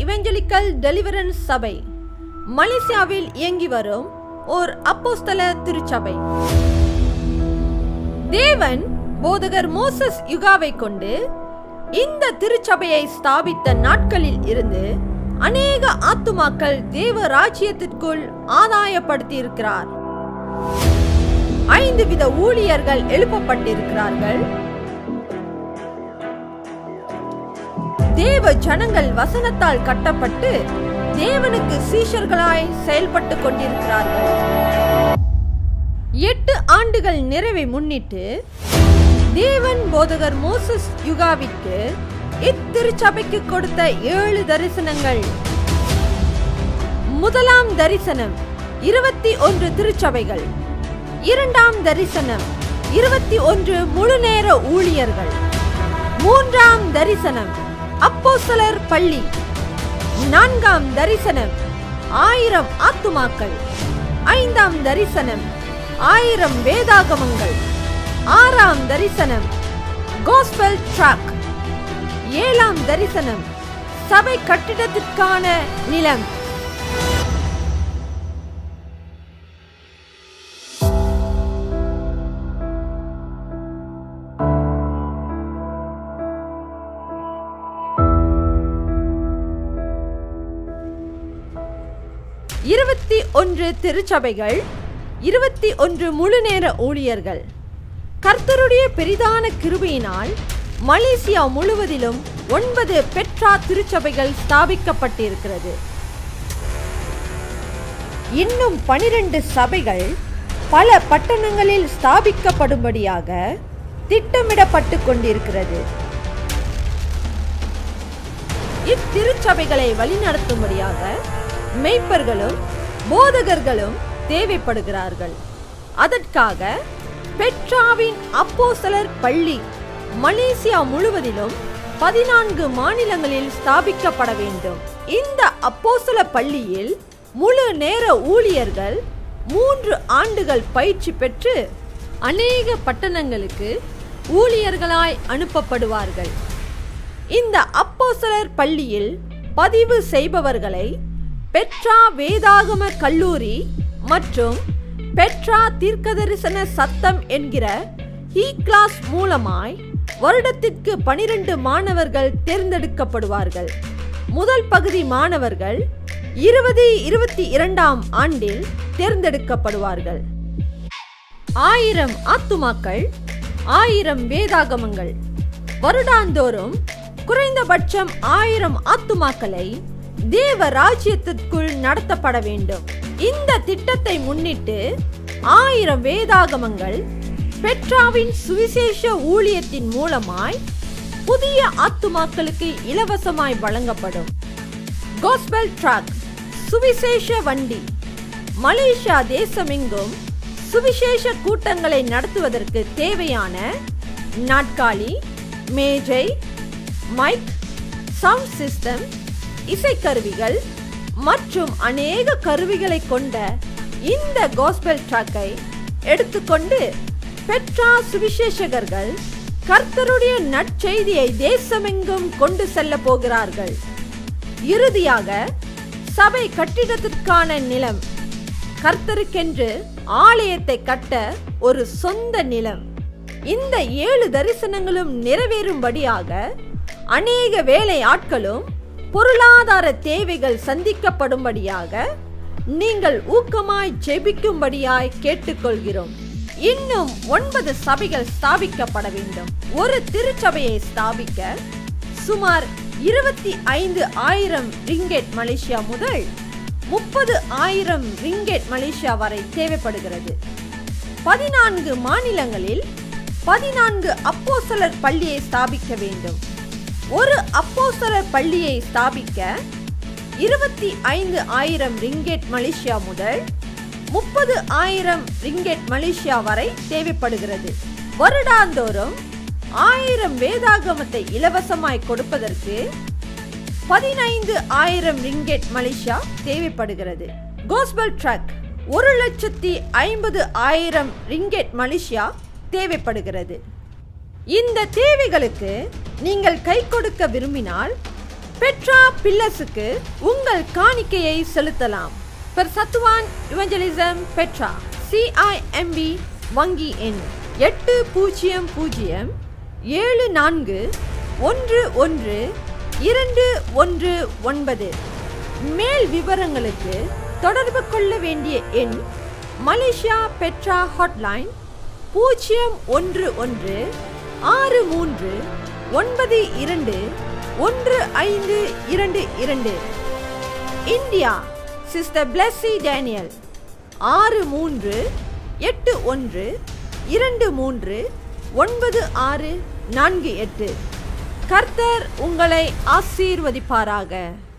evangelical deliverance சபை மலேசியாவில் இயங்கி வரும் ஓர் அப்போஸ்தல திருச்சபை தேவன் போதகர் மோசஸ் யுகாவை கொண்டு இந்த திருச்சபையை ஸ்தாபித்த நாட்களில் இருந்து அநேக ஆத்துமாக்கள் தேவ ராஜ்யத்திற்குள் ஆதாயப்படுத்தி இருக்கிறார் ஐந்து வித ஊழியர்கள் எழுப்பப்பட்டிருக்கிறார்கள் தேவ ஜனங்கள் வசனத்தால் கட்டப்பட்டு தேவனுக்கு சீஷர்களாய் செயல்பட்டு கொண்டிருக்கிறார்கள் எட்டு ஆண்டுகள் நிறைவை முன்னிட்டு தேவன் போதகர் மோசஸ் யுகாவிற்கு இத்திருச்சபைக்கு கொடுத்த ஏழு தரிசனங்கள் முதலாம் தரிசனம் இருபத்தி ஒன்று திருச்சபைகள் இரண்டாம் தரிசனம் இருபத்தி ஒன்று முழுநேர ஊழியர்கள் மூன்றாம் தரிசனம் அப்போஸ்தலர் பள்ளி நான்காம் தரிசனம் ஆயிரம் ஆத்துமாக்கள் ஐந்தாம் தரிசனம் ஆயிரம் வேதாகமங்கள் ஆறாம் தரிசனம் கோஸ்பல் ட்ராக் ஏழாம் தரிசனம் சபை கட்டிடத்திற்கான நிலம் இருபத்தி ஒன்று திருச்சபைகள் இருபத்தி ஒன்று முழுநேர ஊழியர்கள் கர்த்தருடைய பெரிதான கிருபையினால் மலேசியா முழுவதிலும் ஒன்பது பெட்ரா திருச்சபைகள் ஸ்தாபிக்கப்பட்டிருக்கிறது இன்னும் பனிரெண்டு சபைகள் பல பட்டணங்களில் ஸ்தாபிக்கப்படும்படியாக திட்டமிடப்பட்டு கொண்டிருக்கிறது இத்திருச்சபைகளை வழிநடத்தும்படியாக மெய்ப்பர்களும் போதகர்களும் தேவைப்படுகிறார்கள் அதற்காக பெட்ராவின் அப்போஸ்தலர் பள்ளி மலேசியா முழுவதிலும் பதினான்கு மாநிலங்களில் ஸ்தாபிக்கப்பட வேண்டும் இந்த அப்போஸ்தல பள்ளியில் முழு நேர ஊழியர்கள் மூன்று ஆண்டுகள் பயிற்சி பெற்று அநேக பட்டணங்களுக்கு ஊழியர்களாய் அனுப்பப்படுவார்கள் இந்த அப்போஸ்தலர் பள்ளியில் பதிவு செய்பவர்களை பெட்ரா வேதாகம கல்லூரி மற்றும் பெட்ரா தீர்க்கதரிசன சத்தம் என்கிற இ கிளாஸ் மூலமாய் வருடத்திற்கு பனிரெண்டு மாணவர்கள் தேர்ந்தெடுக்கப்படுவார்கள் முதல் பகுதி மாணவர்கள் இருபது இருபத்தி இரண்டாம் ஆண்டில் தேர்ந்தெடுக்கப்படுவார்கள் ஆயிரம் ஆத்துமாக்கள் ஆயிரம் வேதாகமங்கள் வருடாந்தோறும் குறைந்தபட்சம் ஆயிரம் ஆத்துமாக்களை தேவ ராஜ்யத்திற்குள் நடத்தப்பட வேண்டும் இந்த திட்டத்தை முன்னிட்டு ஆயிரம் வேதாகமங்கள் பெட்ராவின் சுவிசேஷ ஊழியத்தின் மூலமாய் புதிய ஆத்துமாக்களுக்கு இலவசமாய் வழங்கப்படும் கோஸ்பல் ட்ராக் சுவிசேஷ வண்டி மலேசியா தேசமெங்கும் சுவிசேஷ கூட்டங்களை நடத்துவதற்கு தேவையான நாட்காலி மேஜை மைக் சவுண்ட் சிஸ்டம் இசைக்கருவிகள் மற்றும் அநேக கருவிகளை கொண்ட இந்த கோஸ்பல் ட்ராக்கை எடுத்துக்கொண்டு பெட்ரா சுவிசேஷகர்கள் கர்த்தருடைய நற்செய்தியை தேசமெங்கும் கொண்டு செல்ல போகிறார்கள் இறுதியாக சபை கட்டிடத்திற்கான நிலம் கர்த்தருக்கென்று ஆலயத்தை கட்ட ஒரு சொந்த நிலம் இந்த ஏழு தரிசனங்களும் நிறைவேறும்படியாக அநேக வேலை ஆட்களும் பொருளாதார தேவைகள் சந்திக்கப்படும்படியாக நீங்கள் ஊக்கமாய் ஜெபிக்கும்படியாய் கேட்டுக்கொள்கிறோம் இன்னும் ஒன்பது சபைகள் ஸ்தாபிக்கப்பட வேண்டும் ஒரு திருச்சபையை ஸ்தாபிக்க சுமார் இருபத்தி ஐந்து ஆயிரம் ரிங்கெட் மலேசியா முதல் முப்பது ஆயிரம் ரிங்கெட் மலேசியா வரை தேவைப்படுகிறது பதினான்கு மாநிலங்களில் பதினான்கு அப்போஸ்தலர் பள்ளியை ஸ்தாபிக்க வேண்டும் ஒரு அப்போஸ்தலர் பள்ளியை ஸ்தாபிக்க இருபத்தி ஐந்து ஆயிரம் ரிங்கெட் மலேசியா முதல் முப்பது ஆயிரம் ரிங்கெட் மலேசியா வரை தேவைப்படுகிறது வருடாந்தோறும் ஆயிரம் வேதாகமத்தை இலவசமாய் கொடுப்பதற்கு பதினைந்து ஆயிரம் ரிங்கெட் மலேசியா தேவைப்படுகிறது கோஸ்பல் ட்ரக் ஒரு லட்சத்தி ஐம்பது ஆயிரம் ரிங்கெட் மலேசியா தேவைப்படுகிறது இந்த தேவைகளுக்கு நீங்கள் கை கொடுக்க விரும்பினால் பெட்ரா பில்லர்ஸுக்கு உங்கள் காணிக்கையை செலுத்தலாம் Persatuan evangelism Petra CIMB வங்கி எண் எட்டு பூஜ்ஜியம் பூஜ்ஜியம் ஏழு நான்கு ஒன்று ஒன்று இரண்டு ஒன்று ஒன்பது மேல் விவரங்களுக்கு தொடர்பு கொள்ள வேண்டிய எண் மலேசியா பெட்ரா ஹாட்லைன் பூஜ்ஜியம் ஒன்று ஒன்று ஆறு மூன்று ஒன்பது இரண்டு ஒன்று ஐந்து இரண்டு இரண்டு இந்தியா சிஸ்டர் பிளஸ்ஸி டேனியல் ஆறு மூன்று எட்டு ஒன்று இரண்டு மூன்று ஒன்பது ஆறு நான்கு எட்டு கர்த்தர் உங்களை ஆசீர்வதிப்பாராக